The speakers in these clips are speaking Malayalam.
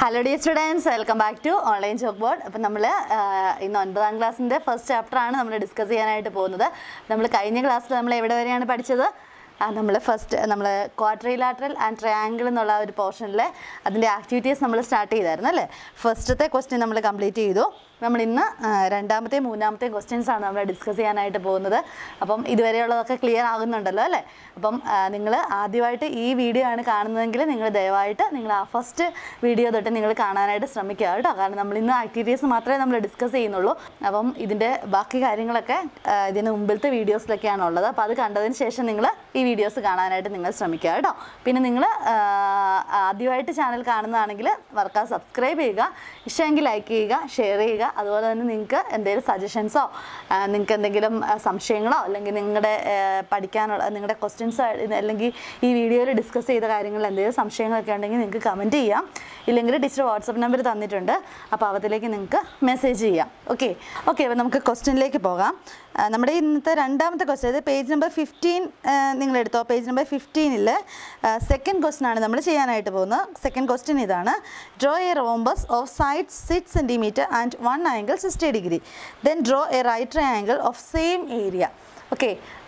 Hello dear students welcome back to online chalk board അപ്പം നമ്മൾ ഇന്ന് ഒൻപതാം ക്ലാസ്സിൻ്റെ ഫസ്റ്റ് ചാപ്റ്ററാണ് നമ്മൾ ഡിസ്കസ് ചെയ്യാനായിട്ട് പോകുന്നത് നമ്മൾ കഴിഞ്ഞ ക്ലാസ്സിൽ നമ്മൾ എവിടെ വരെയാണ് പഠിച്ചത് നമ്മൾ ഫസ്റ്റ് നമ്മൾ ക്വാഡ്രിലാറ്ററൽ ആൻഡ് ട്രയാങ്കിൾ എന്നുള്ള ഒരു പോർഷനിൽ അതിൻ്റെ ആക്ടിവിറ്റീസ് നമ്മൾ സ്റ്റാർട്ട് ചെയ്തായിരുന്നു അല്ലേ ഫസ്റ്റത്തെ ക്വസ്റ്റ്യൻ നമ്മൾ കംപ്ലീറ്റ് ചെയ്തു നമ്മൾ ഇന്ന് ആ, രണ്ടാമത്തെ മൂന്നാമത്തെ ക്വസ്റ്റ്യൻസ് ആണ് നമ്മൾ ഡിസ്കസ് ചെയ്യാനായിട്ട് പോകുന്നത് അപ്പം ഇതുവരെയുള്ളതൊക്കെ ക്ലിയർ ആകുന്നുണ്ടല്ലോ അല്ലേ അപ്പം നിങ്ങൾ ആദ്യമായിട്ട് ഈ വീഡിയോ ആണ് കാണുന്നതെങ്കിൽ നിങ്ങൾ ദയവായിട്ട് നിങ്ങൾ ആ ഫസ്റ്റ് വീഡിയോ തൊട്ട് നിങ്ങൾ കാണാനായിട്ട് ശ്രമിക്കുക കേട്ടോ കാരണം നമ്മൾ ഇന്ന് ആക്ടിവിറ്റീസ് മാത്രമേ നമ്മൾ ഡിസ്കസ് ചെയ്യുന്നുള്ളൂ അപ്പം ഇതിൻ്റെ ബാക്കി കാര്യങ്ങളൊക്കെ ആ, ഇതിന് മുമ്പിലത്തെ വീഡിയോസിലൊക്കെയാണ് ഉള്ളത് അപ്പോൾ അത് കണ്ടതിന് ശേഷം നിങ്ങൾ ഈ വീഡിയോസ് കാണാനായിട്ട് നിങ്ങൾ ശ്രമിക്കുക കേട്ടോ പിന്നെ നിങ്ങൾ ആദ്യമായിട്ട് ചാനൽ കാണുന്നതാണെങ്കിൽ വർക്കാ സബ്സ്ക്രൈബ് ചെയ്യുക ഇഷ്ടമെങ്കിൽ ലൈക്ക് ചെയ്യുക ഷെയർ ചെയ്യുക അതുപോലെ തന്നെ നിങ്ങൾക്ക് എന്തെങ്കിലും സജഷൻസോ നിങ്ങൾക്ക് എന്തെങ്കിലും ആ, സംശയങ്ങളോ അല്ലെങ്കിൽ നിങ്ങളുടെ ആ, പഠിക്കാനുള്ള നിങ്ങളുടെ ക്വസ്റ്റ്യൻസോ അല്ലെങ്കിൽ ഈ വീഡിയോയിൽ ഡിസ്കസ് ചെയ്ത കാര്യങ്ങളിൽ എന്തെങ്കിലും സംശയങ്ങളൊക്കെ ഉണ്ടെങ്കിൽ നിങ്ങൾക്ക് കമൻറ്റ് ചെയ്യാം ഇല്ലെങ്കിൽ ടീച്ചർ വാട്സപ്പ് നമ്പർ തന്നിട്ടുണ്ട് അപ്പോൾ അവത്തിലേക്ക് നിങ്ങൾക്ക് മെസ്സേജ് ചെയ്യാം ഓക്കെ ഓക്കെ അപ്പോൾ നമുക്ക് ക്വസ്റ്റ്യനിലേക്ക് പോകാം ആ, നമ്മുടെ ഇന്നത്തെ രണ്ടാമത്തെ ക്വസ്റ്റ്യൻ അതായത് പേജ് നമ്പർ ഫിഫ്റ്റീൻ നിങ്ങൾ എടുത്തോ പേജ് നമ്പർ ഫിഫ്റ്റീനിൽ സെക്കൻഡ് ക്വസ്റ്റ്യൻ ആണ് നമ്മൾ ചെയ്യാനായിട്ട് പോകുന്നത് സെക്കൻഡ് ക്വസ്റ്റ്യൻ ഇതാണ് draw a rhombus of side six centimetre and one angle sixty degree then draw a right triangle of same area okay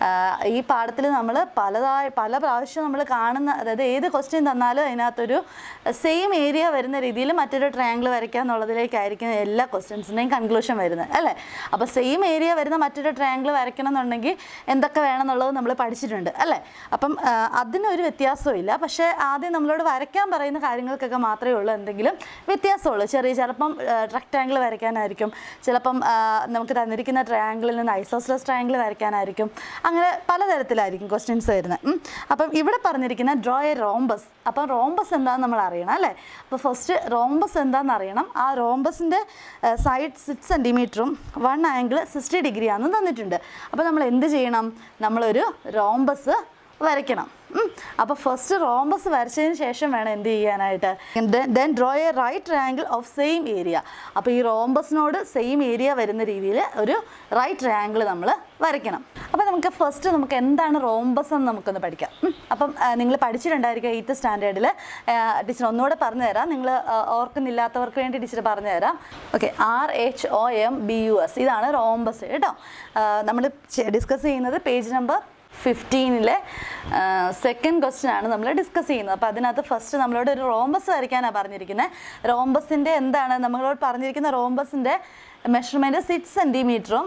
ഈ പാഠത്തിൽ നമ്മൾ പലതായി പല പ്രാവശ്യം നമ്മൾ കാണുന്ന അതായത് ഏത് ക്വസ്റ്റ്യൻ തന്നാലും അതിനകത്തൊരു സെയിം ഏരിയ വരുന്ന രീതിയിൽ മറ്റൊരു ട്രയാങ്കിൾ വരയ്ക്കുക എന്നുള്ളതിലേക്കായിരിക്കും എല്ലാ ക്വസ്റ്റ്യൻസിൻ്റെയും കൺക്ലൂഷൻ വരുന്നത് അല്ലേ അപ്പോൾ സെയിം ഏരിയ വരുന്ന മറ്റൊരു ട്രയാങ്കിൾ വരയ്ക്കണം എന്നുണ്ടെങ്കിൽ എന്തൊക്കെ വേണം എന്നുള്ളത് നമ്മൾ പഠിച്ചിട്ടുണ്ട് അല്ലേ അപ്പം ആ, അതിനൊരു വ്യത്യാസവും ഇല്ല പക്ഷേ ആദ്യം നമ്മളോട് വരയ്ക്കാൻ പറയുന്ന കാര്യങ്ങൾക്കൊക്കെ മാത്രമേ ഉള്ളൂ എന്തെങ്കിലും വ്യത്യാസമുള്ളൂ ചെറിയ ചിലപ്പം റെക്റ്റാങ്കിൾ വരയ്ക്കാനായിരിക്കും ചിലപ്പം ആ, നമുക്ക് തന്നിരിക്കുന്ന ട്രയാങ്കിളിൽ നിന്ന് ഐസോസ്ലസ് ട്രയാങ്കിൾ വരയ്ക്കാനായിരിക്കും അങ്ങനെ പലതരത്തിലായിരിക്കും ക്വസ്റ്റ്യൻസ് വരുന്നത് ഉം. അപ്പം ഇവിടെ പറഞ്ഞിരിക്കുന്ന ഡ്രോ എ റോംബസ് അപ്പം റോംബസ് എന്താണെന്ന് നമ്മൾ അറിയണം അല്ലേ അപ്പോൾ ഫസ്റ്റ് റോംബസ് എന്താണെന്ന് അറിയണം ആ റോംബസിൻ്റെ സൈഡ് സിക്സ് സെൻറ്റിമീറ്ററും വൺ ആംഗിൾ സിക്സ്റ്റി ഡിഗ്രി ആണെന്ന് തന്നിട്ടുണ്ട് അപ്പോൾ നമ്മൾ എന്ത് ചെയ്യണം നമ്മളൊരു റോംബസ് വരയ്ക്കണം അപ്പോൾ ഫസ്റ്റ് റോംബസ് വരച്ചതിന് ശേഷം വേണം എന്ത് ചെയ്യാനായിട്ട് then draw a right triangle of same area അപ്പോൾ ഈ റോംബസിനോട് സെയിം ഏരിയ വരുന്ന രീതിയിൽ ഒരു റൈറ്റ് ട്രയാങ്കിൾ നമ്മൾ വരയ്ക്കണം അപ്പോൾ നമുക്ക് ഫസ്റ്റ് നമുക്ക് എന്താണ് റോംബസ് എന്ന് നമുക്കൊന്ന് പഠിക്കാം ഉം. അപ്പം നിങ്ങൾ പഠിച്ചിട്ടുണ്ടായിരിക്കും എയ്ത്ത് സ്റ്റാൻഡേർഡിൽ ടീച്ചർ ഒന്നുകൂടെ പറഞ്ഞു തരാം നിങ്ങൾ ഓർക്കുന്നില്ലാത്തവർക്ക് വേണ്ടി ടീച്ചർ പറഞ്ഞു തരാം okay R H O M B U S ഇതാണ് റോംബസ് കേട്ടോ നമ്മൾ ഡിസ്കസ് ചെയ്യുന്നത് പേജ് നമ്പർ ഫിഫ്റ്റീനിലെ സെക്കൻഡ് ക്വസ്റ്റ്യൻ ആണ് നമ്മൾ ഡിസ്കസ് ചെയ്യുന്നത് അപ്പോൾ അതിനകത്ത് ഫസ്റ്റ് നമ്മളോട് ഒരു റോംബസ് വരയ്ക്കാനാണ് പറഞ്ഞിരിക്കുന്നത് റോംബസിൻ്റെ എന്താണ് നമ്മളോട് പറഞ്ഞിരിക്കുന്ന റോംബസിൻ്റെ മെഷർമെൻറ്റ് സിക്സ് സെൻറ്റിമീറ്ററും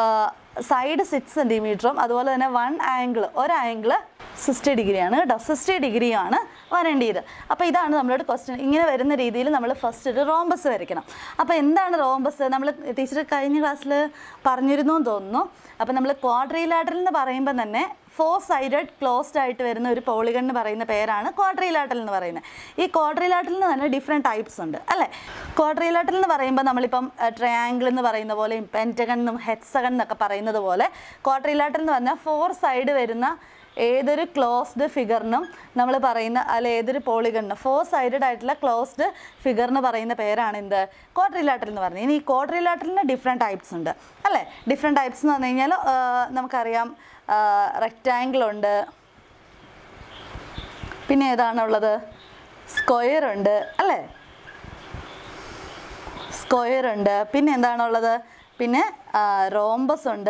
സൈഡ് സിക്സ് സെൻറ്റിമീറ്ററും അതുപോലെ തന്നെ വൺ ആംഗിൾ ഒരു ആംഗിൾ സിക്സ്റ്റി ഡിഗ്രിയാണ് കേട്ടോ സിക്സ്റ്റി ഡിഗ്രിയാണ് വരേണ്ടത് അപ്പോൾ ഇതാണ് നമ്മളോട് ക്വസ്റ്റ്യൻ ഇങ്ങനെ വരുന്ന രീതിയിൽ നമ്മൾ ഫസ്റ്റ് ഒരു റോംബസ് വരയ്ക്കണം അപ്പോൾ എന്താണ് റോംബസ് നമ്മൾ ടീച്ചർ കഴിഞ്ഞ ക്ലാസ്സിൽ പറഞ്ഞിരുന്നു എന്ന് തോന്നുന്നു അപ്പോൾ നമ്മൾ ക്വാഡ്രിലാറ്ററൽ എന്ന് പറയുമ്പോൾ തന്നെ ഫോർ സൈഡഡ് ക്ലോസ്ഡ് ആയിട്ട് വരുന്ന ഒരു പോളിഗൺ എന്ന് പറയുന്ന പേരാണ് ക്വാഡ്രിലാറ്ററൽ എന്ന് പറയുന്നത് ഈ ക്വാഡ്രിലാറ്ററലിന് തന്നെ ഡിഫറെൻറ്റ് ടൈപ്സ് ഉണ്ട് അല്ലേ ക്വാഡ്രിലാറ്ററൽ എന്ന് പറയുമ്പോൾ നമ്മളിപ്പം ട്രയാങ്കിൾ എന്ന് പറയുന്ന പോലെ പെൻറ്റഗൺ എന്നും ഹെക്സഗൺ എന്നൊക്കെ പറയുന്നത് പോലെ ക്വാഡ്രിലാറ്ററൽ എന്ന് പറഞ്ഞാൽ ഫോർ സൈഡ് വരുന്ന ഏതൊരു ക്ലോസ്ഡ് ഫിഗറിനും നമ്മൾ പറയുന്ന അല്ല ഏതൊരു പോളിഗണിനും ഫോർ സൈഡഡ് ആയിട്ടുള്ള ക്ലോസ്ഡ് ഫിഗറിന് പറയുന്ന പേരാണ് എന്ത് ക്വാഡ്രിലാറ്ററൽ എന്ന് പറയുന്നത് ഇനി ഈ ക്വാഡ്രിലാറ്ററലിന് ഡിഫറെൻറ്റ് ടൈപ്സ് ഉണ്ട് അല്ലേ ഡിഫറെൻറ്റ് ടൈപ്സ് എന്ന് പറഞ്ഞു കഴിഞ്ഞാൽ ആ, നമുക്കറിയാം റെക്റ്റാങ്കിൾ ഉണ്ട് പിന്നെ ഏതാണുള്ളത് സ്ക്വയർ ഉണ്ട് അല്ലേ സ്ക്വയർ ഉണ്ട് പിന്നെ എന്താണുള്ളത് പിന്നെ റോംബസ് ഉണ്ട്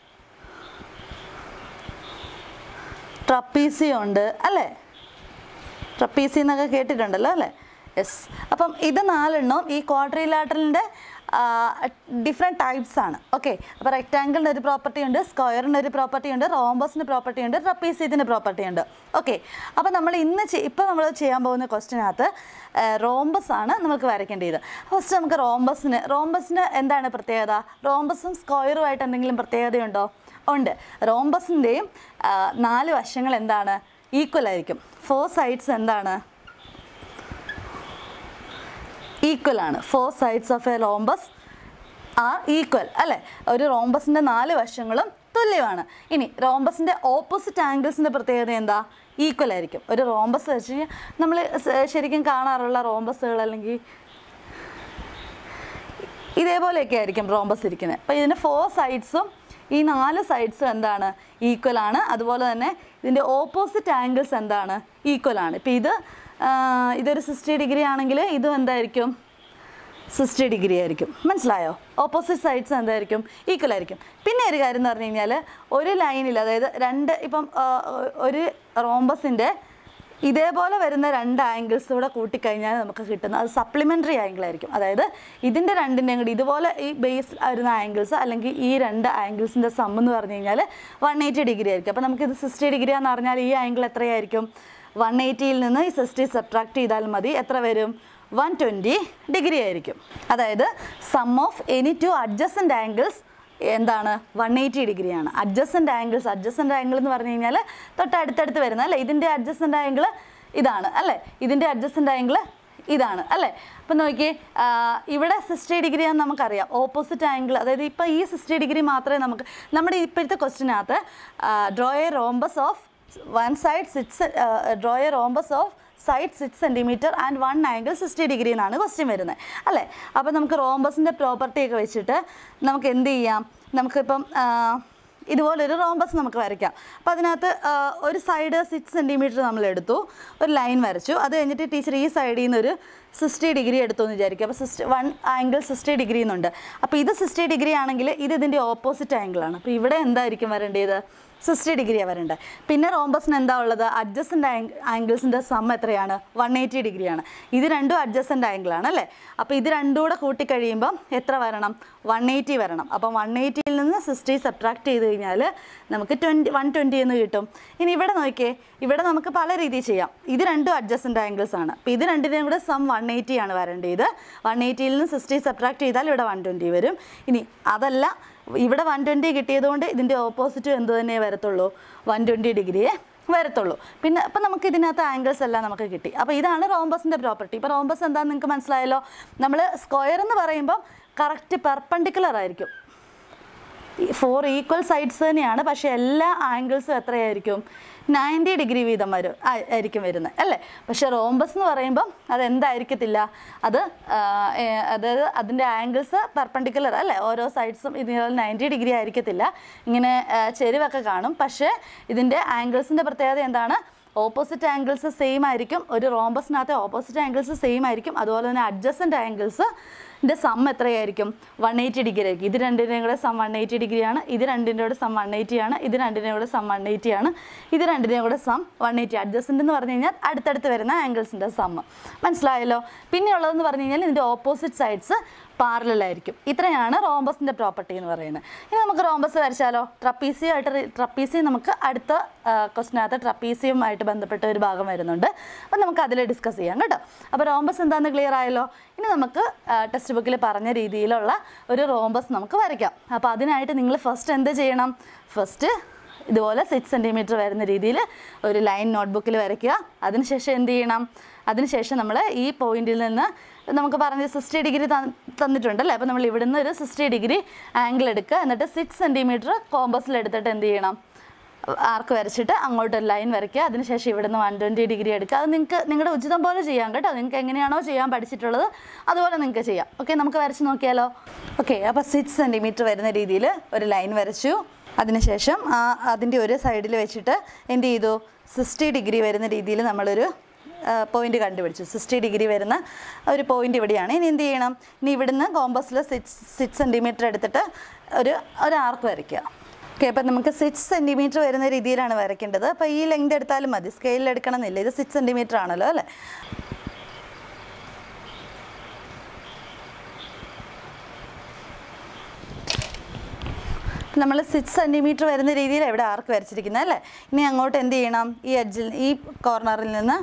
ട്രപ്പീസി ഉണ്ട് അല്ലേ ട്രപ്പീസി എന്നൊക്കെ കേട്ടിട്ടുണ്ടല്ലോ അല്ലേ യെസ് അപ്പം ഇത് നാലെണ്ണവും ഈ ക്വാഡ്രിലാറ്ററലിൻ്റെ ഡിഫറെൻറ്റ് ടൈപ്സ് ആണ് ഓക്കെ അപ്പോൾ റെക്റ്റാങ്കിളിൻ്റെ ഒരു പ്രോപ്പർട്ടി ഉണ്ട് സ്ക്വയറിൻ്റെ ഒരു പ്രോപ്പർട്ടി ഉണ്ട് റോംബസിൻ്റെ പ്രോപ്പർട്ടി ഉണ്ട് ട്രപ്പീസിയത്തിൻ്റെ പ്രോപ്പർട്ടി ഉണ്ട് ഓക്കെ അപ്പോൾ നമ്മൾ ഇന്ന് ഇപ്പോൾ നമ്മൾ ചെയ്യാൻ പോകുന്ന ക്വസ്റ്റിനകത്ത് റോംബസ് ആണ് നമുക്ക് വരയ്ക്കേണ്ടത് ഫസ്റ്റ് നമുക്ക് റോംബസിന് റോംബസിന് എന്താണ് പ്രത്യേകത റോംബസും സ്ക്വയറുമായിട്ട് എന്തെങ്കിലും പ്രത്യേകതയുണ്ടോ ഉണ്ട് റോംബസിൻ്റെയും നാല് വശങ്ങൾ എന്താണ് ഈക്വൽ ആയിരിക്കും ഫോർ സൈഡ്സ് എന്താണ് ഈക്വൽ ആണ് four sides of a rhombus are equal അല്ലേ ഒരു റോംബസിൻ്റെ നാല് വശങ്ങളും തുല്യമാണ് ഇനി റോംബസിൻ്റെ ഓപ്പോസിറ്റ് ആംഗിൾസിൻ്റെ പ്രത്യേകത എന്താ ഈക്വൽ ആയിരിക്കും ഒരു റോംബസ് വെച്ച് കഴിഞ്ഞാൽ നമ്മൾ ശരിക്കും കാണാറുള്ള റോംബസുകൾ അല്ലെങ്കിൽ ഇതേപോലെയൊക്കെ ആയിരിക്കും റോംബസ് ഇരിക്കുന്നത് അപ്പോൾ ഇതിന് ഫോർ സൈഡ്സും ഈ നാല് സൈഡ്സും എന്താണ് ഈക്വൽ ആണ് അതുപോലെ തന്നെ ഇതിൻ്റെ ഓപ്പോസിറ്റ് ആംഗിൾസ് എന്താണ് ഈക്വൽ ആണ് ഇപ്പോൾ ഇത് ആ, ഇതൊരു സിക്സ്റ്റി ഡിഗ്രി ആണെങ്കിൽ ഇതും എന്തായിരിക്കും സിക്സ്റ്റി ഡിഗ്രി ആയിരിക്കും മനസ്സിലായോ ഓപ്പോസിറ്റ് സൈഡ്സ് എന്തായിരിക്കും ഈക്വൽ ആയിരിക്കും പിന്നെ ഒരു കാര്യം എന്ന് പറഞ്ഞു കഴിഞ്ഞാൽ ഒരു ലൈനിൽ അതായത് രണ്ട് ഇപ്പം ആ, ഒരു റോംബസിൻ്റെ ഇതേപോലെ വരുന്ന രണ്ട് ആംഗിൾസ് കൂടെ കൂട്ടിക്കഴിഞ്ഞാൽ നമുക്ക് കിട്ടുന്ന അത് സപ്ലിമെൻ്ററി ആംഗിൾ ആയിരിക്കും അതായത് ഇതിൻ്റെ രണ്ടിൻ്റെയും കൂടി ഇതുപോലെ ഈ ബേസ് വരുന്ന ആംഗിൾസ് അല്ലെങ്കിൽ ഈ രണ്ട് ആംഗിൾസിൻ്റെ സം എന്ന് പറഞ്ഞു കഴിഞ്ഞാൽ വൺ എയ്റ്റി ഡിഗ്രി ആയിരിക്കും അപ്പോൾ നമുക്കിത് സിക്സ്റ്റി ഡിഗ്രി ആണെന്ന് പറഞ്ഞാൽ ഈ ആംഗിൾ എത്രയായിരിക്കും വൺ എയ്റ്റിയിൽ നിന്ന് ഈ സിക്സ്റ്റി സബ്ട്രാക്ട് ചെയ്താൽ മതി എത്ര വരും വൺ ട്വൻറ്റി ഡിഗ്രി ആയിരിക്കും അതായത് sum of any two adjacent angles എന്താണ് വൺ എയ്റ്റി ഡിഗ്രിയാണ് അഡ്ജസ്റ്റൻ്റ് ആംഗിൾസ് അഡ്ജസ്റ്റൻ്റ് ആംഗിൾ എന്ന് പറഞ്ഞു കഴിഞ്ഞാൽ തൊട്ട് അടുത്തടുത്ത് വരുന്ന അല്ലേ ഇതിൻ്റെ അഡ്ജസ്റ്റൻ്റ് ആംഗിൾ ഇതാണ് അല്ലേ ഇതിൻ്റെ അഡ്ജസ്റ്റൻ്റ് ആംഗിൾ ഇതാണ് അല്ലേ അപ്പം നോക്കിയേ ആ, ഇവിടെ സിക്സ്റ്റി ഡിഗ്രി ആണെന്ന് നമുക്കറിയാം ഓപ്പോസിറ്റ് ആംഗിൾ അതായത് ഇപ്പോൾ ഈ സിക്സ്റ്റി ഡിഗ്രി മാത്രമേ നമുക്ക് നമ്മുടെ ഇപ്പോഴത്തെ ക്വസ്റ്റിനകത്ത് draw a rhombus of one side six draw a rhombus of side six centimetre and one angle sixty degree എന്നാണ് ക്വസ്റ്റ്യൻ വരുന്നത് അല്ലേ അപ്പോൾ നമുക്ക് റോംബസിൻ്റെ പ്രോപ്പർട്ടി ഒക്കെ വെച്ചിട്ട് നമുക്ക് എന്ത് ചെയ്യാം നമുക്കിപ്പം ആ, ഇതുപോലൊരു റോംബസ് നമുക്ക് വരയ്ക്കാം അപ്പോൾ അതിനകത്ത് ആ, ഒരു സൈഡ് സിക്സ് സെൻറ്റിമീറ്റർ നമ്മൾ എടുത്തു ഒരു ലൈൻ വരച്ചു അത് കഴിഞ്ഞിട്ട് ടീച്ചർ ഈ സൈഡിൽ നിന്ന് ഒരു സിക്സ്റ്റി ഡിഗ്രി എടുത്തു എന്ന് വിചാരിക്കുക അപ്പോൾ sixty one angle sixty degree എന്നുണ്ട് അപ്പോൾ ഇത് സിക്സ്റ്റി ഡിഗ്രി ആണെങ്കിൽ ഇത് ഇതിൻ്റെ ഓപ്പോസിറ്റ് ആംഗിളാണ് അപ്പോൾ ഇവിടെ എന്തായിരിക്കും വരേണ്ടത് സിക്സ്റ്റി ഡിഗ്രിയാണ് വരേണ്ടത് പിന്നെ റോംബസിന് എന്താ ഉള്ളത് അഡ്ജസ്റ്റൻ്റ് ആംഗിൾസിൻ്റെ സം എത്രയാണ് വൺ എയ്റ്റി ഡിഗ്രിയാണ് ഇത് രണ്ടും അഡ്ജസ്റ്റൻ്റ് ആംഗിളാണ് അല്ലേ അപ്പോൾ ഇത് രണ്ടും കൂടെ കൂട്ടിക്കഴിയുമ്പം എത്ര വരണം വൺ എയ്റ്റി വരണം അപ്പം വൺ എയ്റ്റിയിൽ നിന്ന് സിക്സ്റ്റി സബ്ട്രാക്ട് ചെയ്ത് കഴിഞ്ഞാൽ നമുക്ക് ട്വൻറ്റി വൺ ട്വൻറ്റി എന്ന് കിട്ടും ഇനി ഇവിടെ നോക്കിയേ ഇവിടെ നമുക്ക് പല രീതിയിൽ ചെയ്യാം ഇത് രണ്ടും അഡ്ജസ്റ്റൻ്റ് ആംഗിൾസ് ആണ് അപ്പോൾ ഇത് രണ്ടിനെയും കൂടെ സം വൺ എയ്റ്റി ആണ് വരേണ്ടത് വൺ എയ്റ്റിയിൽ നിന്ന് സിക്സ്റ്റി സബ്ട്രാക്ട് ചെയ്താൽ ഇവിടെ വൺ ട്വൻറ്റി വരും ഇനി അതല്ല ഇവിടെ വൺ ട്വൻറ്റി കിട്ടിയതുകൊണ്ട് ഇതിൻ്റെ ഓപ്പോസിറ്റ് എന്ത് തന്നെ വരത്തുള്ളൂ വൺ ട്വൻറ്റി ഡിഗ്രിയെ വരത്തുള്ളൂ പിന്നെ അപ്പം നമുക്ക് ഇതിനകത്ത് ആംഗിൾസ് എല്ലാം നമുക്ക് കിട്ടി അപ്പോൾ ഇതാണ് റോംബസിൻ്റെ പ്രോപ്പർട്ടി ഇപ്പോൾ റോംബസ് എന്താണെന്ന് നിങ്ങൾക്ക് മനസ്സിലായല്ലോ നമ്മൾ സ്ക്വയർ എന്ന് പറയുമ്പം കറക്റ്റ് പെർപ്പണ്ടിക്കുലർ ആയിരിക്കും ഫോർ ഈക്വൽ സൈഡ്സ് തന്നെയാണ് പക്ഷേ എല്ലാ ആംഗിൾസും എത്രയായിരിക്കും നയൻറ്റി ഡിഗ്രി വീതം വരും ആ- ആയിരിക്കും വരുന്നത് അല്ലേ പക്ഷേ റോംബസ് എന്ന് പറയുമ്പം അത് എന്തായിരിക്കത്തില്ല അത് ആ, ഏ, അതായത് അതിൻ്റെ ആംഗിൾസ് പെർപ്പണ്ടിക്കുലർ അല്ലേ ഓരോ സൈഡ്സും ഇതിനുള്ള നയൻറ്റി ഡിഗ്രി ആയിരിക്കത്തില്ല ഇങ്ങനെ ആ, ചെരിവൊക്കെ കാണും പക്ഷേ ഇതിൻ്റെ ആംഗിൾസിൻ്റെ പ്രത്യേകത എന്താണ് ഓപ്പോസിറ്റ് ആംഗിൾസ് സെയിം ആയിരിക്കും ഒരു റോംബസിനകത്തെ ഓപ്പോസിറ്റ് ആംഗിൾസ് സെയിം ആയിരിക്കും അതുപോലെ തന്നെ അഡ്ജസ്റ്റൻ്റ് ആംഗിൾസ് ൻ്റെ സം എത്രയായിരിക്കും വൺ എയ്റ്റി ഡിഗ്രി ആയിരിക്കും ഇത് രണ്ടിൻ്റെയും കൂടെ സം വൺ എയ്റ്റി ഡിഗ്രിയാണ് ഇത് രണ്ടിൻ്റെ കൂടെ സം വൺ എയ്റ്റി ആണ് ഇത് രണ്ടിൻ്റെയും കൂടെ സം വൺ എയ്റ്റി ആണ് ഇത് രണ്ടിൻ്റെയും കൂടെ സം വൺ എയ്റ്റി അഡ്ജസ്റ്റൻ്റ് എന്ന് പറഞ്ഞു കഴിഞ്ഞാൽ അടുത്തടുത്ത് വരുന്ന ആംഗിൾസിൻ്റെ സം മനസ്സിലായല്ലോ പിന്നെയുള്ളതെന്ന് പറഞ്ഞു കഴിഞ്ഞാൽ ഇതിൻ്റെ ഓപ്പോസിറ്റ് സൈഡ്സ് പാരലായിരിക്കും ഇത്രയാണ് റോംബസിൻ്റെ പ്രോപ്പർട്ടി എന്ന് പറയുന്നത് ഇനി നമുക്ക് റോംബസ് വരച്ചാലോ ട്രപ്പീസിയുമായിട്ട് ട്രപ്പീസിയം നമുക്ക് അടുത്ത ക്വസ്റ്റിനകത്ത് ട്രപ്പീസിയുമായിട്ട് ബന്ധപ്പെട്ട ഒരു ഭാഗം വരുന്നുണ്ട് അപ്പോൾ നമുക്ക് അതിൽ ഡിസ്കസ് ചെയ്യാം കേട്ടോ അപ്പോൾ റോംബസ് എന്താണെന്ന് ക്ലിയർ ആയല്ലോ ഇനി നമുക്ക് ടെക്സ്റ്റ് ബുക്കിൽ പറഞ്ഞ രീതിയിലുള്ള ഒരു റോംബസ് നമുക്ക് വരയ്ക്കാം അപ്പോൾ അതിനായിട്ട് നിങ്ങൾ ഫസ്റ്റ് എന്ത് ചെയ്യണം ഫസ്റ്റ് ഇതുപോലെ സിക്സ് സെൻറ്റിമീറ്റർ വരുന്ന രീതിയിൽ ഒരു ലൈൻ നോട്ട്ബുക്കിൽ വരയ്ക്കുക അതിനുശേഷം എന്ത് ചെയ്യണം അതിനുശേഷം നമ്മൾ ഈ പോയിന്റിൽ നിന്ന് നമുക്ക് പറഞ്ഞ സിക്സ്റ്റി ഡിഗ്രി തന്നിട്ടുണ്ടല്ലേ അപ്പോൾ നമ്മൾ ഇവിടുന്ന് ഒരു സിക്സ്റ്റി ഡിഗ്രി ആംഗിൾ എടുക്കുക എന്നിട്ട് സിക്സ് സെൻറ്റിമീറ്റർ കോമ്പസിൽ എടുത്തിട്ട് എന്ത് ചെയ്യണം ആർക്ക് വരച്ചിട്ട് അങ്ങോട്ട് ഒരു ലൈൻ വരയ്ക്കുക അതിനുശേഷം ഇവിടുന്ന് വൺ ട്വൻറ്റി ഡിഗ്രി എടുക്കുക അത് നിങ്ങൾക്ക് നിങ്ങളുടെ ഉചിതം പോലെ ചെയ്യാം കേട്ടോ നിങ്ങൾക്ക് എങ്ങനെയാണോ ചെയ്യാൻ പഠിച്ചിട്ടുള്ളത് അതുപോലെ നിങ്ങൾക്ക് ചെയ്യാം ഓക്കെ നമുക്ക് വരച്ച് നോക്കിയാലോ ഓക്കെ അപ്പോൾ സിക്സ് സെൻറ്റിമീറ്റർ വരുന്ന രീതിയിൽ ഒരു ലൈൻ വരച്ചു അതിനുശേഷം ആ അതിൻ്റെ ഒരു സൈഡിൽ വെച്ചിട്ട് എന്ത് ചെയ്തു സിക്സ്റ്റി ഡിഗ്രി വരുന്ന രീതിയിൽ നമ്മളൊരു പോയിന്റ് കണ്ടുപിടിച്ചു സിക്സ്റ്റി ഡിഗ്രി വരുന്ന ഒരു പോയിന്റ് ഇവിടെയാണ് ഇനി എന്ത് ചെയ്യണം ഇനി ഇവിടുന്ന് കോമ്പസിൽ സിക്സ് സിക്സ് സെൻറ്റിമീറ്റർ എടുത്തിട്ട് ഒരു ഒരു ആർക്ക് വരയ്ക്കുക ഓക്കെ അപ്പം നമുക്ക് സിക്സ് സെൻറ്റിമീറ്റർ വരുന്ന രീതിയിലാണ് വരയ്ക്കേണ്ടത് അപ്പോൾ ഈ ലെങ്ത് എടുത്താലും മതി സ്കെയിലിൽ എടുക്കണം എന്നില്ല ഇത് സിക്സ് സെൻറ്റിമീറ്റർ ആണല്ലോ അല്ലേ നമ്മൾ സിക്സ് സെൻറ്റിമീറ്റർ വരുന്ന രീതിയിൽ ഇവിടെ ആർക്ക് വരച്ചിരിക്കുന്നത് അല്ലേ ഇനി അങ്ങോട്ട് എന്ത് ചെയ്യണം ഈ എഡ്ജിൽ ഈ കോർണറിൽ നിന്ന്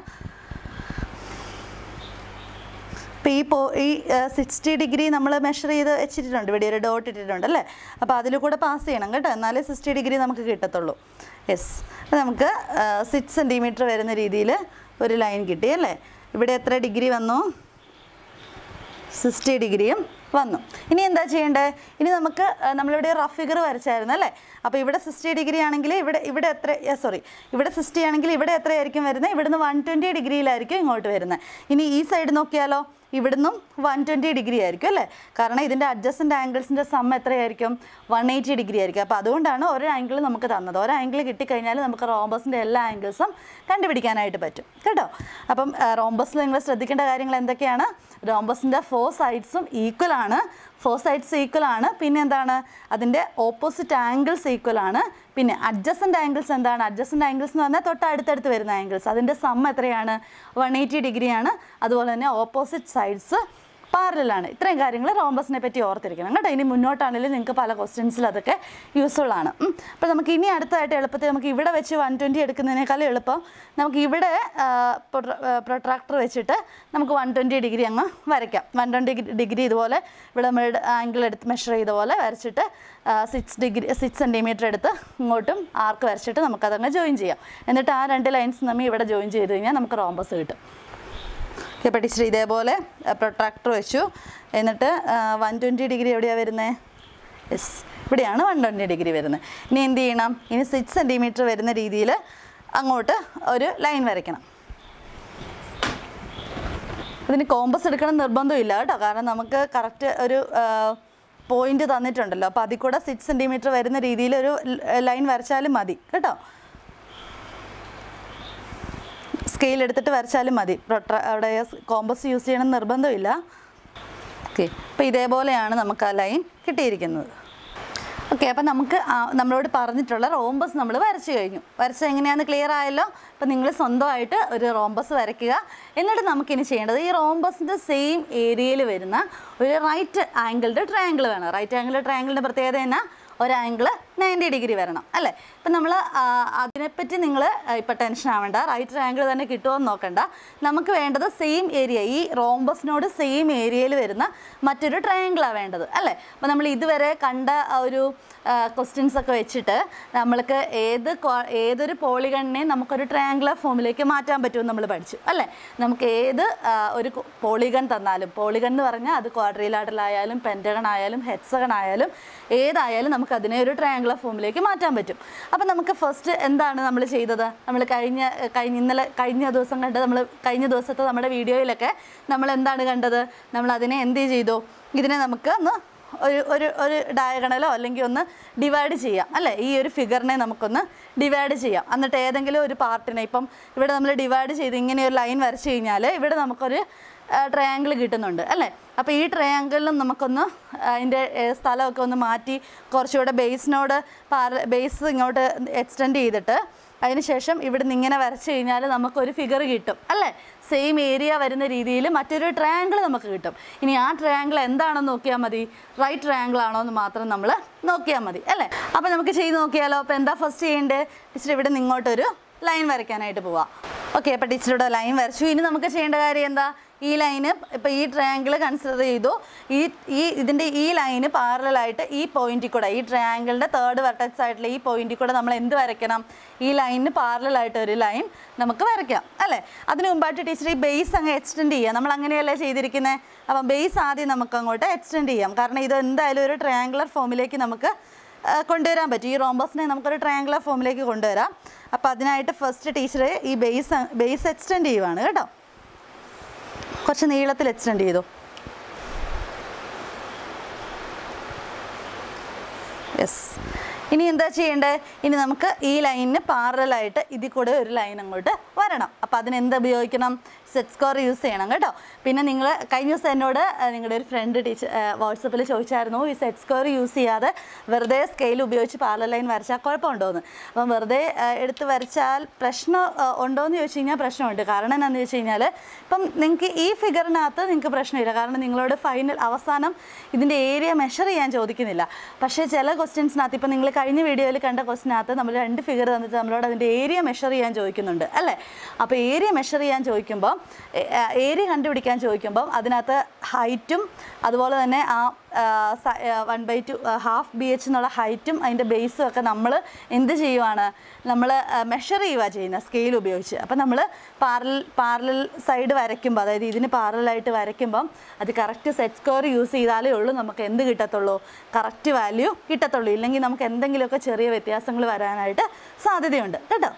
ഇപ്പോൾ ഈ പോ ഈ സിക്സ്റ്റി ഡിഗ്രി നമ്മൾ മെഷർ ചെയ്ത് വെച്ചിട്ടുണ്ട് ഇവിടെ ഒരു ഡോട്ട് ഇട്ടിട്ടുണ്ട് അല്ലേ അപ്പോൾ അതിൽ കൂടെ പാസ് ചെയ്യണം കേട്ടോ എന്നാലേ സിക്സ്റ്റി ഡിഗ്രി നമുക്ക് കിട്ടത്തുള്ളൂ യെസ് അപ്പോൾ നമുക്ക് സിക്സ് സെൻറ്റിമീറ്റർ വരുന്ന രീതിയിൽ ഒരു ലൈൻ കിട്ടി അല്ലേ ഇവിടെ എത്ര ഡിഗ്രി വന്നു സിക്സ്റ്റി ഡിഗ്രിയും വന്നു ഇനി എന്താ ചെയ്യേണ്ടത് ഇനി നമുക്ക് ആ, നമ്മളിവിടെ റഫ് ഫിഗർ വരച്ചായിരുന്നു അല്ലേ അപ്പോൾ ഇവിടെ സിക്സ്റ്റി ഡിഗ്രി ആണെങ്കിൽ ഇവിടെ ഇവിടെ എത്ര സോറി ഇവിടെ സിക്സ്റ്റി ആണെങ്കിൽ ഇവിടെ എത്രയായിരിക്കും വരുന്നത് ഇവിടുന്ന് വൺ ട്വൻറ്റി ഡിഗ്രിയിലായിരിക്കും ഇങ്ങോട്ട് വരുന്നത് ഇനി ഈ സൈഡ് നോക്കിയാലോ ഇവിടുന്നും വൺ ട്വൻറ്റി ഡിഗ്രി ആയിരിക്കും അല്ലേ കാരണം ഇതിൻ്റെ അഡ്ജസ്റ്റൻ്റ് ആംഗിൾസിൻ്റെ സം എത്രയായിരിക്കും വൺ എയ്റ്റി ഡിഗ്രി ആയിരിക്കും അപ്പോൾ അതുകൊണ്ടാണ് ഒരു ആംഗിൾ നമുക്ക് തന്നത് ഒരു ആംഗിൾ കിട്ടിക്കഴിഞ്ഞാൽ നമുക്ക് റോംബസിൻ്റെ എല്ലാ ആംഗിൾസും കണ്ടുപിടിക്കാനായിട്ട് പറ്റും കേട്ടോ അപ്പം റോംബസിൽ നിങ്ങൾ ശ്രദ്ധിക്കേണ്ട കാര്യങ്ങൾ എന്തൊക്കെയാണ് റോംബസിൻ്റെ ഫോർ സൈഡ്സും ഈക്വൽ ആണ് ഫോർ സൈഡ്സ് ഈക്വൽ ആണ് പിന്നെ എന്താണ് അതിൻ്റെ ഓപ്പോസിറ്റ് ആംഗിൾസ് ഈക്വൽ ആണ് പിന്നെ അഡ്ജസ്റ്റൻ്റ് ആംഗിൾസ് എന്താണ് അഡ്ജസ്റ്റൻ്റ് ആംഗിൾസ് എന്ന് പറഞ്ഞാൽ തൊട്ട് അടുത്തടുത്ത് വരുന്ന ആംഗിൾസ് അതിൻ്റെ സം എത്രയാണ് വൺ എയ്റ്റി ഡിഗ്രിയാണ് അതുപോലെ തന്നെ ഓപ്പോസിറ്റ് സൈഡ്സ് പാരലാണ് ഇത്രയും കാര്യങ്ങൾ റോംബസിനെ പറ്റി ഓർത്തിരിക്കണം കേട്ടോ ഇനി മുന്നോട്ടാണെങ്കിലും നിങ്ങൾക്ക് പല ക്വസ്റ്റ്യൻസിൽ അതൊക്കെ യൂസ്ഫുൾ ആണ് അപ്പോൾ നമുക്ക് ഇനി അടുത്തായിട്ട് എളുപ്പത്തിൽ നമുക്ക് ഇവിടെ വെച്ച് വൺ ട്വൻറ്റി എടുക്കുന്നതിനേക്കാളും എളുപ്പം നമുക്ക് ഇവിടെ പ്രൊട്രാക്ടർ വെച്ചിട്ട് നമുക്ക് വൺ ട്വൻറ്റി ഡിഗ്രി അങ്ങ് വരയ്ക്കാം വൺ ട്വൻറ്റി ഡിഗ്രി ഇതുപോലെ ഇവിടെ നമ്മൾ ആംഗിൾ എടുത്ത് മെഷർ ചെയ്ത പോലെ വരച്ചിട്ട് സിക്സ് ഡിഗ്രി സിക്സ് സെൻറ്റിമീറ്റർ എടുത്ത് ഇങ്ങോട്ടും ആർക്ക് വരച്ചിട്ട് നമുക്കതങ്ങ് ജോയിൻ ചെയ്യാം എന്നിട്ട് ആ രണ്ട് ലൈൻസ് നമ്മൾ ഇവിടെ ജോയിൻ ചെയ്ത് കഴിഞ്ഞാൽ നമുക്ക് റോംബസ് കിട്ടും ഇപ്പോൾ ടീച്ചർ ഇതേപോലെ പ്രൊട്രാക്ടർ വെച്ചു എന്നിട്ട് വൺ ട്വൻറ്റി ഡിഗ്രി എവിടെയാണ് വരുന്നത് യെസ് ഇവിടെയാണ് വൺ ട്വൻറ്റി ഡിഗ്രി വരുന്നത് ഇനി എന്ത് ചെയ്യണം ഇനി സിക്സ് സെൻറ്റിമീറ്റർ വരുന്ന രീതിയിൽ അങ്ങോട്ട് ഒരു ലൈൻ വരയ്ക്കണം ഇതിന് കോമ്പസ് എടുക്കണം നിർബന്ധമില്ല കേട്ടോ കാരണം നമുക്ക് കറക്റ്റ് ഒരു പോയിന്റ് തന്നിട്ടുണ്ടല്ലോ അപ്പോൾ അതിൽ കൂടെ സിക്സ് സെൻറ്റിമീറ്റർ വരുന്ന രീതിയിൽ ഒരു ലൈൻ വരച്ചാലും മതി കേട്ടോ സ്കെയിൽ എടുത്തിട്ട് വരച്ചാലും മതി പ്രൊട്ര അവിടെ കോമ്പസ് യൂസ് ചെയ്യണം എന്ന് നിർബന്ധമില്ല ഓക്കെ അപ്പോൾ ഇതേപോലെയാണ് നമുക്ക് ആ ലൈൻ കിട്ടിയിരിക്കുന്നത് ഓക്കെ അപ്പം നമുക്ക് ആ- നമ്മളോട് പറഞ്ഞിട്ടുള്ള റോംബസ് നമ്മൾ വരച്ചു കഴിഞ്ഞു വരച്ചത് എങ്ങനെയാണെന്ന് ക്ലിയർ ആയല്ലോ അപ്പം നിങ്ങൾ സ്വന്തമായിട്ട് ഒരു റോംബസ് വരയ്ക്കുക എന്നിട്ട് നമുക്കിനി ചെയ്യേണ്ടത് ഈ റോംബസിൻ്റെ സെയിം ഏരിയയിൽ വരുന്ന ഒരു റൈറ്റ് ആംഗിളുടെ ട്രയാങ്കിൾ വേണം റൈറ്റ് ആംഗിളുടെ ട്രയാങ്കിളിൻ്റെ പ്രത്യേകത എന്നാ ഒരു ആംഗിൾ നയൻറ്റി ഡിഗ്രി വരണം അല്ലേ ഇപ്പം നമ്മൾ അതിനെപ്പറ്റി നിങ്ങൾ ഇപ്പം ടെൻഷൻ ആവേണ്ട റൈറ്റ് ആംഗിൾ തന്നെ കിട്ടുമോ എന്ന് നോക്കണ്ട നമുക്ക് വേണ്ടത് സെയിം ഏരിയ ഈ റോംബസിനോട് സെയിം ഏരിയയിൽ വരുന്ന മറ്റൊരു ട്രയാങ്കിളാണ് വേണ്ടത് അല്ലേ അപ്പം നമ്മൾ ഇതുവരെ കണ്ട ആ ഒരു ക്വസ്റ്റ്യൻസ് ഒക്കെ വെച്ചിട്ട് നമ്മൾക്ക് ഏത് ക്വാ- ഏതൊരു പോളിഗണിനെ നമുക്കൊരു ട്രയാങ്കുലർ ഫോമിലേക്ക് മാറ്റാൻ പറ്റുമെന്ന് നമ്മൾ പഠിച്ചു അല്ലേ നമുക്ക് ഏത് ആ, ഒരു പോളിഗൺ തന്നാലും പോളിഗൺ എന്ന് പറഞ്ഞാൽ അത് ക്വാഡ്രിലാറ്ററൽ ആയാലും പെൻറ്റഗൺ ആയാലും ഹെക്സഗൺ ആയാലും ഏതായാലും നമുക്ക് അതിനെ ഒരു ട്രയാങ്കുലർ ഫോമിലേക്ക് മാറ്റാൻ പറ്റും അപ്പം നമുക്ക് ഫസ്റ്റ് എന്താണ് നമ്മൾ ചെയ്തത് നമ്മൾ കഴിഞ്ഞ കഴിഞ്ഞ ഇന്നലെ കഴിഞ്ഞ ദിവസം കണ്ട് നമ്മൾ കഴിഞ്ഞ ദിവസത്തെ നമ്മുടെ വീഡിയോയിലൊക്കെ നമ്മൾ എന്താണ് കണ്ടത് നമ്മൾ അതിനെ എന്ത് ചെയ്തു ഇതിനെ നമുക്ക് ഒന്ന് ഒരു ഒരു ഒരു ഡയഗണലോ അല്ലെങ്കിൽ ഒന്ന് ഡിവൈഡ് ചെയ്യാം അല്ലേ ഈ ഒരു ഫിഗറിനെ നമുക്കൊന്ന് ഡിവൈഡ് ചെയ്യാം എന്നിട്ട് ഏതെങ്കിലും ഒരു പാർട്ടിനെ ഇപ്പം ഇവിടെ നമ്മൾ ഡിവൈഡ് ചെയ്ത് ഇങ്ങനെ ഒരു ലൈൻ വരച്ച് കഴിഞ്ഞാൽ ഇവിടെ നമുക്കൊരു ട്രയാങ്കിൾ കിട്ടുന്നുണ്ട് അല്ലേ അപ്പോൾ ഈ ട്രയാങ്കിളിലും നമുക്കൊന്ന് അതിൻ്റെ ഏഹ്, സ്ഥലമൊക്കെ ഒന്ന് മാറ്റി കുറച്ചുകൂടെ ബേസിനോട് പാര ബേസ് ഇങ്ങോട്ട് എക്സ്റ്റെൻഡ് ചെയ്തിട്ട് അതിനുശേഷം ഇവിടുന്ന് ഇങ്ങനെ വരച്ച് കഴിഞ്ഞാൽ നമുക്കൊരു ഫിഗർ കിട്ടും അല്ലേ സെയിം ഏരിയ വരുന്ന രീതിയിൽ മറ്റൊരു ട്രയാങ്കിൾ നമുക്ക് കിട്ടും ഇനി ആ ട്രയാങ്കിൾ എന്താണെന്ന് നോക്കിയാൽ മതി റൈറ്റ് ട്രയാങ്കിൾ ആണോ എന്ന് മാത്രം നമ്മൾ നോക്കിയാൽ മതി അല്ലേ അപ്പോൾ നമുക്ക് ചെയ്ത് നോക്കിയാലോ അപ്പോൾ എന്താ ഫസ്റ്റ് ചെയ്യേണ്ടത് ടീച്ചർ ഇവിടെ നിന്ന് ഇങ്ങോട്ടൊരു ലൈൻ വരയ്ക്കാനായിട്ട് പോവാം ഓക്കെ അപ്പോൾ ടീച്ചറുടെ ലൈൻ വരച്ചു ഇനി നമുക്ക് ചെയ്യേണ്ട കാര്യം എന്താ ഈ ലൈന് ഇപ്പോൾ ഈ ട്രയാങ്കിൾ കൺസിഡർ ചെയ്തു ഈ ഈ ഇതിൻ്റെ ഈ ലൈന് പാരലായിട്ട് ഈ പോയിന്റിൽ കൂടെ ഈ ട്രയാങ്കിളിൻ്റെ തേർഡ് വെർട്ടക്സ് ആയിട്ടുള്ള ഈ പോയിന്റിൽ കൂടെ നമ്മൾ എന്ത് വരയ്ക്കണം ഈ ലൈനിന് പാരലായിട്ട് ഒരു ലൈൻ നമുക്ക് വരയ്ക്കാം അല്ലേ അതിന് മുമ്പായിട്ട് ടീച്ചർ ഈ ബേസ് അങ്ങ് എക്സ്റ്റെൻഡ് ചെയ്യുക നമ്മൾ അങ്ങനെയല്ലേ ചെയ്തിരിക്കുന്നത് അപ്പം ബേസ് ആദ്യം നമുക്ക് അങ്ങോട്ട് എക്സ്റ്റെൻഡ് ചെയ്യാം കാരണം ഇത് എന്തായാലും ഒരു ട്രയാങ്കുലർ ഫോമിലേക്ക് നമുക്ക് ആ, കൊണ്ടുവരാൻ പറ്റും ഈ റോംബസിനെ നമുക്കൊരു ട്രയാങ്കുലർ ഫോമിലേക്ക് കൊണ്ടുവരാം അപ്പോൾ അതിനായിട്ട് ഫസ്റ്റ് ടീച്ചർ ഈ ബേസ് ബേസ് എക്സ്റ്റെൻഡ് ചെയ്യുവാണ് കേട്ടോ കുറച്ച് നീളത്തിൽ എക്സ്റ്റെൻഡ് ചെയ്തു യെസ് ഇനി എന്താ ചെയ്യേണ്ടത് ഇനി നമുക്ക് ഈ ലൈനിന് പാരലായിട്ട് ഇതിൽ കൂടെ ഒരു ലൈൻ അങ്ങോട്ട് വരണം അപ്പോൾ അതിന് എന്ത് ഉപയോഗിക്കണം സെറ്റ് സ്കോർ യൂസ് ചെയ്യണം കേട്ടോ പിന്നെ നിങ്ങൾ കഴിഞ്ഞ ദിവസം എന്നോട് ആ, നിങ്ങളുടെ ഒരു ഫ്രണ്ട് ടീച്ചർ വാട്സപ്പിൽ ചോദിച്ചായിരുന്നു ഈ സെറ്റ് സ്കോർ യൂസ് ചെയ്യാതെ വെറുതെ സ്കെയിൽ ഉപയോഗിച്ച് പാരൽ ലൈൻ വരച്ചാൽ കുഴപ്പമുണ്ടോ എന്ന് അപ്പം വെറുതെ ആ, എടുത്ത് വരച്ചാൽ പ്രശ്നം ആ, ഉണ്ടോ എന്ന് ചോദിച്ചു കഴിഞ്ഞാൽ പ്രശ്നമുണ്ട് കാരണം എന്താണെന്ന് വെച്ച് കഴിഞ്ഞാൽ ഇപ്പം നിങ്ങൾക്ക് ഈ ഫിഗറിനകത്ത് നിങ്ങൾക്ക് പ്രശ്നമില്ല കാരണം നിങ്ങളോട് ഫൈനൽ അവസാനം ഇതിൻ്റെ ഏരിയ മെഷർ ചെയ്യാൻ ചോദിക്കുന്നില്ല പക്ഷേ ചില ക്വസ്റ്റ്യൻസിനകത്ത് ഇപ്പം നിങ്ങൾ കഴിഞ്ഞ വീഡിയോയിൽ കണ്ട ക്വസ്റ്റിനകത്ത് നമ്മൾ രണ്ട് ഫിഗർ തന്നിട്ട് നമ്മളോട് അതിൻ്റെ ഏരിയ മെഷർ ചെയ്യാൻ ചോദിക്കുന്നുണ്ട് അല്ലേ അപ്പോൾ ഏരിയ മെഷർ ചെയ്യാൻ ചോദിക്കുമ്പോൾ ഏരിയ കണ്ടുപിടിക്കാൻ ചോദിക്കുമ്പോൾ അതിനകത്ത് ഹൈറ്റും അതുപോലെ തന്നെ ആ one by two half B H എന്നുള്ള ഹൈറ്റും അതിൻ്റെ ബേസും ഒക്കെ നമ്മൾ എന്ത് ചെയ്യുവാണ് നമ്മൾ മെഷർ ചെയ്യുക ചെയ്യുന്നത് സ്കെയിൽ ഉപയോഗിച്ച് അപ്പം നമ്മൾ പാരൽ പാരലൽ സൈഡ് വരയ്ക്കുമ്പോൾ അതായത് ഇതിന് പാരലായിട്ട് വരയ്ക്കുമ്പം അത് കറക്റ്റ് സെറ്റ് സ്കോർ യൂസ് ചെയ്താലേ ഉള്ളൂ നമുക്ക് എന്ത് കിട്ടത്തുള്ളൂ കറക്റ്റ് വാല്യൂ കിട്ടത്തുള്ളൂ ഇല്ലെങ്കിൽ നമുക്ക് എന്തെങ്കിലുമൊക്കെ ചെറിയ വ്യത്യാസങ്ങൾ വരാനായിട്ട് സാധ്യതയുണ്ട് കേട്ടോ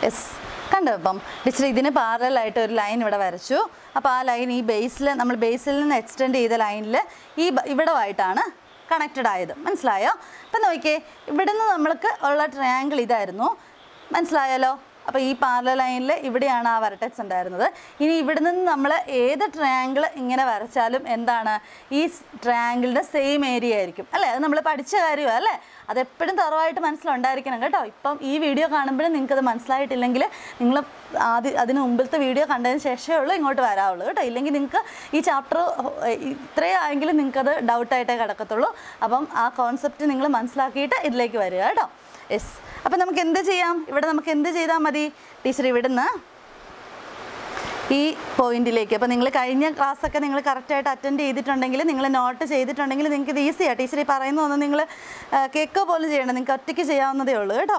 യെസ് കണ്ടോ ഇപ്പം ടീച്ചർ ഇതിന് പാരലായിട്ട് ഒരു ലൈൻ ഇവിടെ വരച്ചു അപ്പോൾ ആ ലൈൻ ഈ ബേസിൽ നമ്മൾ ബേസിൽ നിന്ന് എക്സ്റ്റെൻഡ് ചെയ്ത ലൈനിൽ ഈ ബ- ഇവിടമായിട്ടാണ് കണക്റ്റഡ് ആയത് മനസ്സിലായോ അപ്പം നോക്കിയേ ഇവിടുന്ന് നമ്മൾക്ക് ഉള്ള ട്രയാങ്കിൾ ഇതായിരുന്നു മനസ്സിലായല്ലോ അപ്പോൾ ഈ പാരല ലൈനിൽ ഇവിടെയാണ് ആ വരട്ടെക്സ് ഉണ്ടായിരുന്നത് ഇനി ഇവിടെ നിന്ന് നമ്മൾ ഏത് ട്രയാങ്കിൾ ഇങ്ങനെ വരച്ചാലും എന്താണ് ഈ ട്രയാങ്കിളിൻ്റെ സെയിം ഏരിയ ആയിരിക്കും അല്ലേ അത് നമ്മൾ പഠിച്ച കാര്യമാണ് അല്ലേ അതെപ്പോഴും തറവായിട്ട് മനസ്സിലുണ്ടായിരിക്കണം കേട്ടോ ഇപ്പം ഈ വീഡിയോ കാണുമ്പോഴും നിങ്ങൾക്കത് മനസ്സിലായിട്ടില്ലെങ്കിൽ നിങ്ങൾ ആദ്യം അതിന് മുമ്പിലത്തെ വീഡിയോ കണ്ടതിന് ശേഷമേ ഉള്ളൂ ഇങ്ങോട്ട് വരാവുള്ളൂ കേട്ടോ ഇല്ലെങ്കിൽ നിങ്ങൾക്ക് ഈ ചാപ്റ്റർ ഇത്രയും ആയെങ്കിലും നിങ്ങൾക്കത് ഡൗട്ടായിട്ടേ കിടക്കത്തുള്ളൂ അപ്പം ആ കോൺസെപ്റ്റ് നിങ്ങൾ മനസ്സിലാക്കിയിട്ട് ഇതിലേക്ക് വരിക കേട്ടോ യെസ് അപ്പം നമുക്ക് എന്ത് ചെയ്യാം ഇവിടെ നമുക്ക് എന്ത് ചെയ്താൽ മതി ടീച്ചർ ഇവിടുന്ന് ഈ പോയിന്റിലേക്ക് അപ്പോൾ നിങ്ങൾ കഴിഞ്ഞ ക്ലാസ്സൊക്കെ നിങ്ങൾ കറക്റ്റായിട്ട് അറ്റൻഡ് ചെയ്തിട്ടുണ്ടെങ്കിൽ നിങ്ങൾ നോട്ട് ചെയ്തിട്ടുണ്ടെങ്കിൽ നിങ്ങൾക്ക് ഇത് ഈസിയാണ് ടീച്ചർ ഈ പറയുന്നതൊന്നും നിങ്ങൾ കേക്ക് പോലും ചെയ്യണം നിങ്ങൾക്ക് ഒറ്റയ്ക്ക് ചെയ്യാവുന്നതേ ഉള്ളൂ കേട്ടോ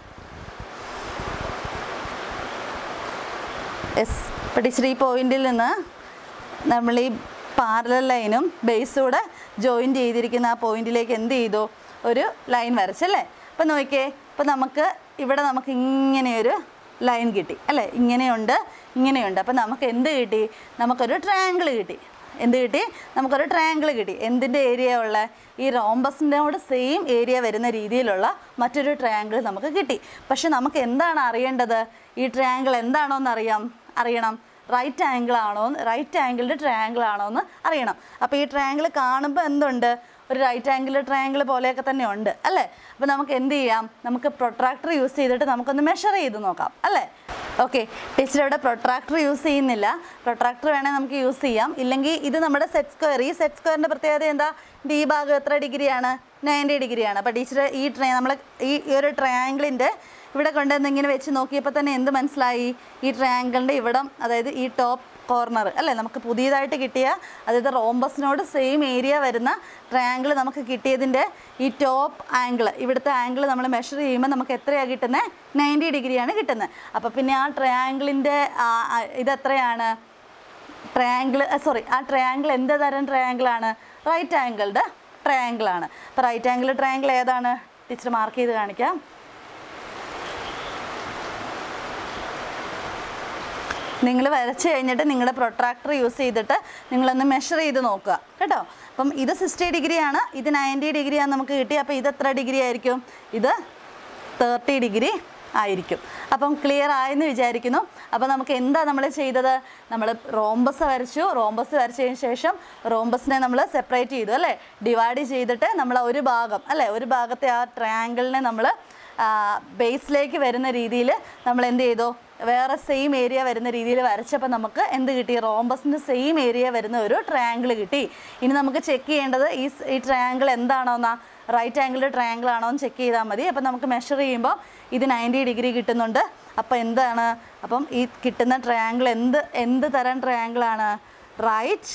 യെസ് അപ്പോൾ ടീച്ചർ ഈ പോയിന്റിൽ നിന്ന് നമ്മൾ ഈ പാരലൽ ലൈനും ബേസും കൂടെ ജോയിൻ ചെയ്തിരിക്കുന്ന ആ പോയിന്റിലേക്ക് എന്ത് ചെയ്തു ഒരു ലൈൻ വരച്ചല്ലേ അപ്പോൾ നോക്കിയേ അപ്പോൾ നമുക്ക് ഇവിടെ നമുക്ക് ഇങ്ങനെയൊരു ലൈൻ കിട്ടി അല്ലേ ഇങ്ങനെയുണ്ട് ഇങ്ങനെയുണ്ട് അപ്പോൾ നമുക്ക് എന്ത് കിട്ടി നമുക്കൊരു ട്രയാങ്കിൾ കിട്ടി എന്ത് കിട്ടി നമുക്കൊരു ട്രയാങ്കിൾ കിട്ടി എന്തിൻ്റെ ഏരിയ ഉള്ള ഈ റോംബസിൻ്റെ കൂടെ സെയിം ഏരിയ വരുന്ന രീതിയിലുള്ള മറ്റൊരു ട്രയാങ്കിൾ നമുക്ക് കിട്ടി പക്ഷെ നമുക്ക് എന്താണ് അറിയേണ്ടത് ഈ ട്രയാങ്കിൾ എന്താണോ എന്ന് അറിയാം അറിയണം റൈറ്റ് ആംഗിൾ ആണോ റൈറ്റ് ആംഗിളിൻ്റെ ട്രയാങ്കിൾ ആണോ എന്ന് അറിയണം അപ്പോൾ ഈ ട്രയാങ്കിൾ കാണുമ്പോൾ എന്തുണ്ട് ഒരു റൈറ്റ് ആംഗിൾ ട്രയാങ്കിൾ പോലെയൊക്കെ തന്നെ ഉണ്ട് അല്ലേ അപ്പോൾ നമുക്ക് എന്ത് ചെയ്യാം നമുക്ക് പ്രൊട്രാക്ടർ യൂസ് ചെയ്തിട്ട് നമുക്കൊന്ന് മെഷർ ചെയ്ത് നോക്കാം അല്ലേ ഓക്കെ ടീച്ചർ ഇവിടെ പ്രൊട്രാക്ടർ യൂസ് ചെയ്യുന്നില്ല പ്രൊട്രാക്ടർ വേണേൽ നമുക്ക് യൂസ് ചെയ്യാം ഇല്ലെങ്കിൽ ഇത് നമ്മുടെ സെറ്റ് സ്ക്വയർ ഈ സെറ്റ് സ്ക്വയറിൻ്റെ പ്രത്യേകത എന്താ ഇത് ഈ ഭാഗം എത്ര ഡിഗ്രിയാണ് നയൻറ്റി ഡിഗ്രിയാണ് അപ്പോൾ ടീച്ചർ ഈ ട്രേ നമ്മൾ ഈ ഈ ഒരു ട്രയാങ്കിളിൻ്റെ ഇവിടെ കൊണ്ടുവന്ന് ഇങ്ങനെ വെച്ച് നോക്കിയപ്പോൾ തന്നെ എന്ത് മനസ്സിലായി ഈ ട്രയാങ്കിളിൻ്റെ ഇവിടം അതായത് ഈ ടോപ്പ് കോർണർ അല്ലേ നമുക്ക് പുതിയതായിട്ട് കിട്ടിയ അതായത് റോംബസിനോട് സെയിം ഏരിയ വരുന്ന ട്രയാങ്കിൾ നമുക്ക് കിട്ടിയതിൻ്റെ ഈ ടോപ്പ് ആംഗിൾ ഇവിടുത്തെ ആംഗിൾ നമ്മൾ മെഷർ ചെയ്യുമ്പോൾ നമുക്ക് എത്രയാണ് കിട്ടുന്നത് നയൻറ്റി ഡിഗ്രിയാണ് കിട്ടുന്നത് അപ്പോൾ പിന്നെ ആ ട്രയാങ്കിളിൻ്റെ ഇതെത്രയാണ് ട്രയാങ്കിൾ സോറി ആ ട്രയാങ്കിൾ എന്ത് തരം ട്രയാങ്കിളാണ് റൈറ്റ് ആംഗിളുടെ ട്രയാങ്കിളാണ് അപ്പോൾ റൈറ്റ് ആംഗിൾ ട്രയാങ്കിൾ ഏതാണ് ടീച്ചർ മാർക്ക് ചെയ്ത് കാണിക്കാം നിങ്ങൾ വരച്ച് കഴിഞ്ഞിട്ട് നിങ്ങളുടെ പ്രൊട്രാക്ടർ യൂസ് ചെയ്തിട്ട് നിങ്ങളൊന്ന് മെഷർ ചെയ്ത് നോക്കുക കേട്ടോ അപ്പം ഇത് സിക്സ്റ്റി ഡിഗ്രിയാണ് ഇത് നയൻറ്റി ഡിഗ്രിയാണ് നമുക്ക് കിട്ടി അപ്പോൾ ഇത് എത്ര ഡിഗ്രി ആയിരിക്കും ഇത് തേർട്ടി ഡിഗ്രി ആയിരിക്കും അപ്പം ക്ലിയർ ആയെന്ന് വിചാരിക്കുന്നു അപ്പോൾ നമുക്ക് എന്താ നമ്മൾ ചെയ്തത് നമ്മൾ റോംബസ് വരച്ചു റോംബസ് വരച്ചതിന് ശേഷം റോംബസിനെ നമ്മൾ സെപ്പറേറ്റ് ചെയ്തു അല്ലേ ഡിവൈഡ് ചെയ്തിട്ട് നമ്മൾ ഒരു ഭാഗം അല്ലേ ഒരു ഭാഗത്തെ ആ ട്രയാങ്കിളിനെ നമ്മൾ ബേസിലേക്ക് വരുന്ന രീതിയിൽ നമ്മൾ എന്ത് ചെയ്തു വേറെ സെയിം ഏരിയ വരുന്ന രീതിയിൽ വരച്ചപ്പോൾ നമുക്ക് എന്ത് കിട്ടി റോംബസിൻ്റെ സെയിം ഏരിയ വരുന്ന ഒരു ട്രയാങ്കിൾ കിട്ടി ഇനി നമുക്ക് ചെക്ക് ചെയ്യേണ്ടത് ഈ സ്- ഈ ട്രയാങ്കിൾ എന്താണോ എന്നാ റൈറ്റ് ആംഗിളിൽ ട്രയാങ്കിൾ ആണോ എന്ന് ചെക്ക് ചെയ്താൽ മതി അപ്പം നമുക്ക് മെഷർ ചെയ്യുമ്പോൾ ഇത് നയൻറ്റി ഡിഗ്രി കിട്ടുന്നുണ്ട് അപ്പോൾ എന്താണ് അപ്പം ഈ കിട്ടുന്ന ട്രയാങ്കിൾ എന്ത് എന്ത് തരം ട്രയാങ്കിളാണ് റൈറ്റ്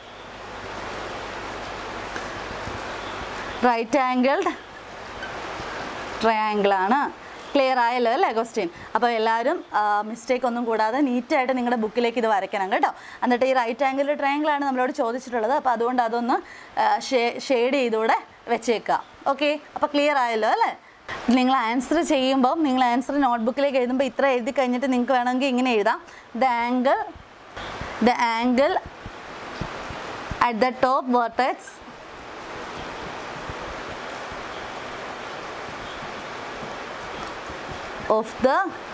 റൈറ്റ് ആംഗിൾഡ് ട്രയാങ്കിൾ ആണ് ക്ലിയർ ആയല്ലോ അല്ലേ ക്വസ്റ്റ്യൻ അപ്പോൾ എല്ലാവരും മിസ്റ്റേക്ക് ഒന്നും കൂടാതെ നീറ്റായിട്ട് നിങ്ങളുടെ ബുക്കിലേക്ക് ഇത് വരയ്ക്കണം കേട്ടോ എന്നിട്ട് ഈ റൈറ്റ് ആംഗിൾ ട്രയാങ്കിൾ ആണ് നമ്മളോട് ചോദിച്ചിട്ടുള്ളത് അപ്പോൾ അതുകൊണ്ട് അതൊന്ന് ഷെയ്ഡ് ചെയ്തുകൂടെ വെച്ചേക്കുക ഓക്കെ അപ്പോൾ ക്ലിയർ ആയല്ലോ അല്ലേ നിങ്ങൾ ആൻസർ ചെയ്യുമ്പോൾ നിങ്ങൾ ആൻസർ നോട്ട്ബുക്കിലേക്ക് എഴുതുമ്പോൾ ഇത്ര എഴുതി കഴിഞ്ഞിട്ട് നിങ്ങൾക്ക് വേണമെങ്കിൽ ഇങ്ങനെ എഴുതാം the angle the angle at the top vertex of the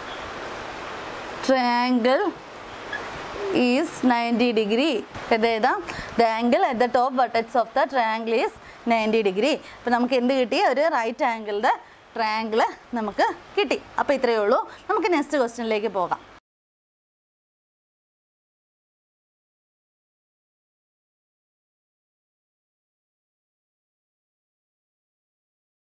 triangle is 90 degree ഇത് എഴുതാം the angle at the top vertex of the triangle is ninety degree അപ്പോൾ നമുക്ക് എന്ത് കിട്ടി ഒരു റൈറ്റ് ആംഗിളുടെ ട്രയാങ്കിൾ നമുക്ക് കിട്ടി അപ്പോൾ ഇത്രയേ ഉള്ളൂ നമുക്ക് നെക്സ്റ്റ് ക്വസ്റ്റ്യനിലേക്ക് പോകാം